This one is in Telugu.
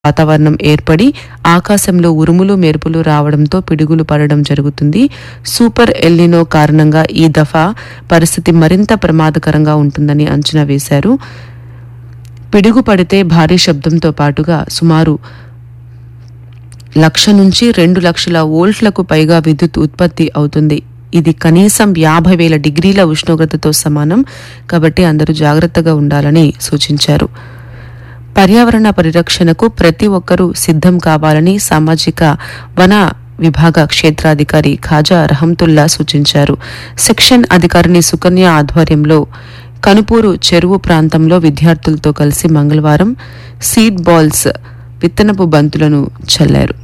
వాతావరణం ఏర్పడి ఆకాశంలో ఉరుములు మెరుపులు రావడంతో పిడుగులు పడడం జరుగుతుంది సూపర్ ఎల్నినో కారణంగా ఈ దఫా పరిస్థితి మరింత ప్రమాదకరంగా ఉంటుందని అంచనా వేశారు పిడుగు పడితే భారీ శబ్దంతో పాటుగా సుమారు లక్ష నుంచి రెండు లక్షల వోల్ట్లకు పైగా విద్యుత్ ఉత్పత్తి అవుతుంది ఇది కనీసం యాభై వేల డిగ్రీల ఉష్ణోగ్రతతో సమానం కాబట్టి అందరూ జాగ్రత్తగా ఉండాలని సూచించారు పర్యావరణ పరిరక్షణకు ప్రతి ఒక్కరూ సిద్ధం కావాలని సామాజిక వన విభాగ క్షేత్రాధికారి ఖాజా రహంతుల్లా సూచించారు సెక్షన్ అధికారిని సుకన్య ఆధ్వర్యంలో కనుపూరు చెరువు ప్రాంతంలో విద్యార్థులతో కలిసి మంగళవారం సీడ్ బాల్స్ విత్తనపు బంతులను చల్లారు